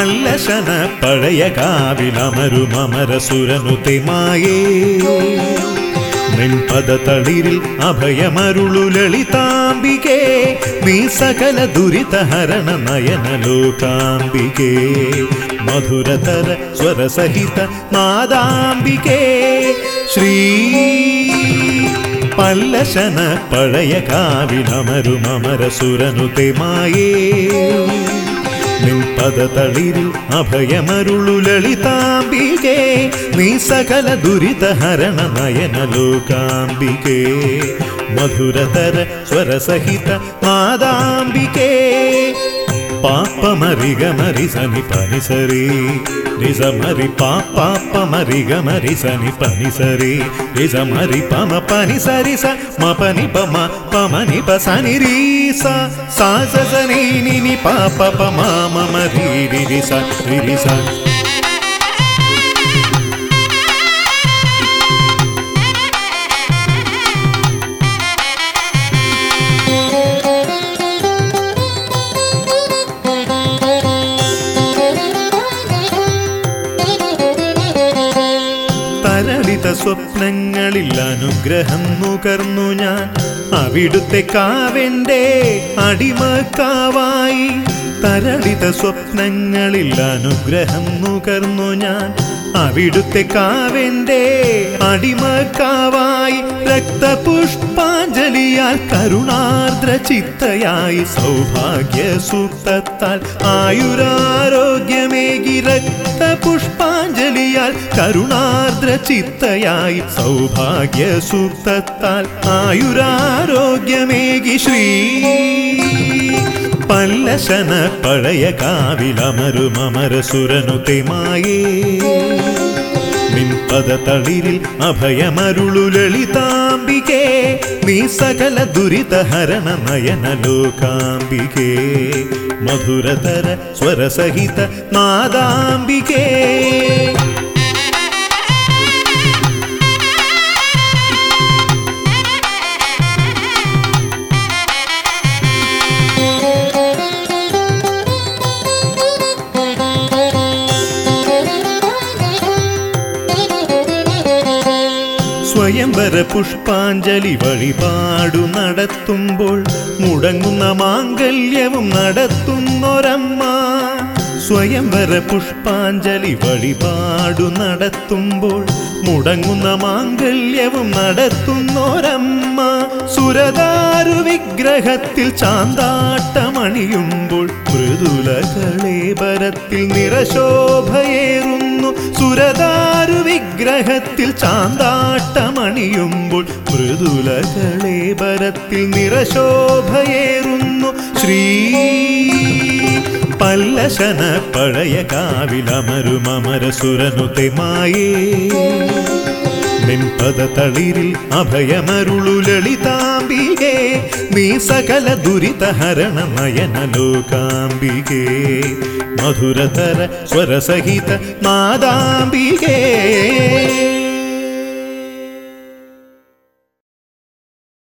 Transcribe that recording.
പല്ലശന പഴയ കാവിലമരുമമരസുരനു തെമായേ നിൻപദതളിരിൽ അഭയമരുളു ലളിതാംബികേ നീ സകല ദുരിതഹരണ നയന ലോകാംബികേ മധുരതര സ്വരസഹിത നാദാംബികേ ശ്രീ പല്ലശന പഴയ കാവിലമരുമമരസുരനു തെമായേ നിൻപദതളിരിൽ അഭയമരുളു ലളിതാംബികേ നീ സകല ദുരിതഹരണ നയന ലോകാംബികേ മധുരതര സ്വരസഹിത നാദാംബികേ പാപ്പമരിക മരി സനി പനി സരി നിസ മരി പാപ്പ മരിക മരി സനി പനി സരി നിസ മരി പമ പനി സരി സ മ പനി പമ പമനി പ സനി രീ സ സാ സ സ നി നി നി പാപ്പ പ മ മ മ രി രി രി സ രി രി സ തരളിത സ്വപ്നങ്ങളിൽ അനുഗ്രഹം നുകർന്നു ഞാൻ അവിടുത്തെ കാവെന്റെ അടിമക്കാവായി തരളിത സ്വപ്നങ്ങളിൽ അനുഗ്രഹം നുകർന്നു ഞാൻ അവിടുത്തെ കാവെന്റെ അടിമക്കാവായി രക്തപുഷ്പാഞ്ജലിയാൽ കരുണാർദ്ര ചിത്തയായി സൗഭാഗ്യ സൂക്തത്താൽ ആയുരാരോഗ്യമേകി രക്തപുഷ്പാഞ്ജലിയാൽ കരുണാർദ്ര ചിത്തയായി സൗഭാഗ്യ സൂക്തത്താൽ ആയുരാരോഗ്യമേകി ശ്രീ പല്ലശന പഴയ കാവിലമരുമമരസുരനു തെമായേ നിൻപദതളിരിൽ അഭയമരുളു ലളിതാംബികേ നീ സകല ദുരിതഹരണ നയന ലോകാംബികേ മധുരതര സ്വരസഹിത നാദാംബികേ സ്വയംവര പുഷ്പാഞ്ജലി വഴിപാടു നടത്തുമ്പോൾ മുടങ്ങുന്ന മാംഗല്യവും നടത്തുന്നൊരമ്മ സ്വയംവര പുഷ്പാഞ്ജലി വഴിപാടു നടത്തുമ്പോൾ മുടങ്ങുന്ന മാംഗല്യവും നടത്തുന്നൊരമ്മ സുരദാരു വിഗ്രഹത്തിൽ ചാന്താട്ടമണിയുമ്പോൾ മൃദുലകളേബരത്തിൽ നിറശോഭയേറുന്നു സുരദാരു വിഗ്രഹത്തിൽ ചാന്താട്ടമണിയുമ്പോൾ മൃദുലകളേബരത്തിൽ നിറശോഭയേറുന്നു ശ്രീ പല്ലശന പഴയ കാവിലമരുമമരസുരനു തെമായേ നിൻപദതളിരിൽ അഭയമരുളു ലളിതാംബികേ നീ സകല ദുരിതഹരണ നയന ലോകാംബികേ മധുരതര സ്വരസഹിത നാദാംബികേ